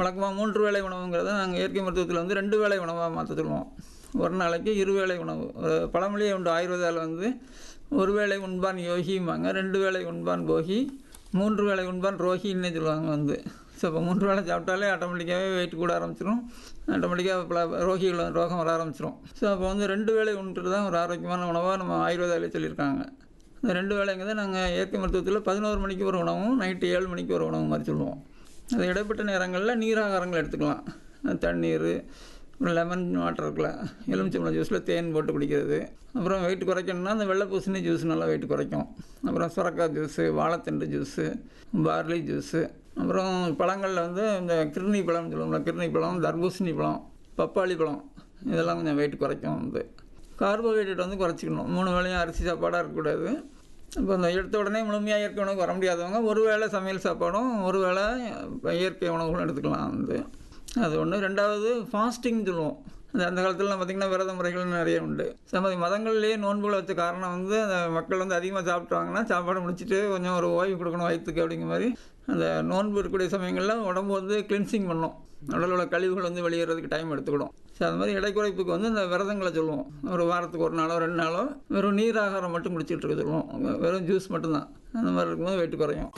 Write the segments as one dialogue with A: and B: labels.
A: வழக்கமாக மூன்று வேளை உணவுங்கிறத நாங்கள் இயற்கை மருத்துவத்தில் வந்து ரெண்டு வேளை உணவாக மாற்ற சொல்லுவோம் ஒரு நாளைக்கு இருவேளை உணவு ஒரு பழமொழியே உண்டு ஆயுர்வேதாவில் வந்து ஒரு வேளை உண்பான் யோகிம்பாங்க ரெண்டு வேளை உண்பான் போகி மூன்று வேளை உண்பான் ரோஹின்னே சொல்லுவாங்க வந்து ஸோ இப்போ மூன்று வேளை சாப்பிட்டாலே ஆட்டோமேட்டிக்காகவே வெயிட் கூட ஆரம்பிச்சிடும் ஆட்டோமேட்டிக்காக பல ரோகிகள் ரோகம் வர ஆரம்பிச்சிடும் ஸோ அப்போ வந்து ரெண்டு வேளை உண்றது தான் ஒரு ஆரோக்கியமான உணவாக நம்ம ஆயுர்வேதாவிலே சொல்லியிருக்காங்க இந்த ரெண்டு வேளைங்கிறத நாங்கள் இயற்கை மருத்துவத்தில் பதினோரு மணிக்கு ஒரு உணவும் நைட்டு ஏழு மணிக்கு ஒரு உணவு மாதிரி சொல்லுவோம் அது இடைப்பட்ட நேரங்களில் நீராகாரங்கள் எடுத்துக்கலாம் தண்ணீர் அப்புறம் லெமன் வாட்டர் இருக்குல்ல எலுமிச்சம்பழம் ஜூஸில் தேன் போட்டு குடிக்கிறது அப்புறம் வெயிட் குறைக்கணும்னா அந்த வெள்ளை பூசணி ஜூஸ் நல்லா வெயிட் குறைக்கும் அப்புறம் சுரக்காய் ஜூஸு வாழைத்தண்டு ஜூஸு பார்லி ஜூஸு அப்புறம் பழங்களில் வந்து இந்த கிருணி பழம் சொல்லுவோம்ல கிருணி பழம் தர்பூசணி பழம் பப்பாளி பழம் இதெல்லாம் கொஞ்சம் வெயிட் குறைக்கும் வந்து கார்போஹைட்ரேட் வந்து குறைச்சிக்கணும் மூணு வேளையும் அரிசி சாப்பாடாக இருக்கக்கூடாது இப்போ இந்த எடுத்த உடனே முழுமையாக இயற்கை உணவுக்கு வர முடியாதவங்க ஒரு வேளை சமையல் சாப்பாடும் ஒரு வேளை இயற்கை உணவுகளும் எடுத்துக்கலாம் வந்து அது ஒன்று ரெண்டாவது ஃபாஸ்டிங் சொல்லுவோம் அந்த அந்த காலத்தில் பார்த்திங்கன்னா விரத முறைகள் நிறைய உண்டு சமதி மதங்கள்லேயே நோன்புகளை வச்ச காரணம் வந்து அந்த மக்கள் வந்து அதிகமாக சாப்பிட்டாங்கன்னா சாப்பாடு முடிச்சுட்டு கொஞ்சம் ஒரு ஓய்வு கொடுக்கணும் வயிற்றுக்கு அப்படிங்கிற மாதிரி அந்த நோன்பு இருக்கக்கூடிய சமயங்களில் உடம்பு வந்து கிளென்சிங் பண்ணும் உடல் உள்ள கழிவுகள் வந்து வெளியேறதுக்கு டைம் எடுத்துக்கிடும் ஸோ அது மாதிரி இடைக்குறைப்புக்கு வந்து இந்த விரதங்களை சொல்லுவோம் ஒரு வாரத்துக்கு ஒரு நாளோ ரெண்டு நாளோ வெறும் நீர் ஆகாரம் மட்டும் குடிச்சிட்டு இருக்க சொல்லுவோம் வெறும் ஜூஸ் மட்டும்தான் அந்த மாதிரி இருக்கும்போது வெயிட் குறையும்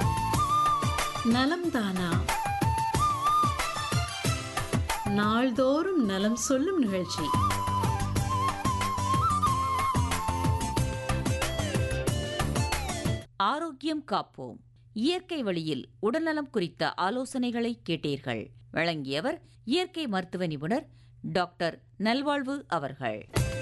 B: நலம் தானா நாள்தோறும் நலம் சொல்லும் நிகழ்ச்சி
C: ஆரோக்கியம் காப்போம் இயற்கை வழியில் உடல்நலம் குறித்த ஆலோசனைகளை கேட்டீர்கள் வழங்கியவர் இயற்கை மருத்துவ நிபுணர் டாக்டர் நல்வாழ்வு அவர்கள்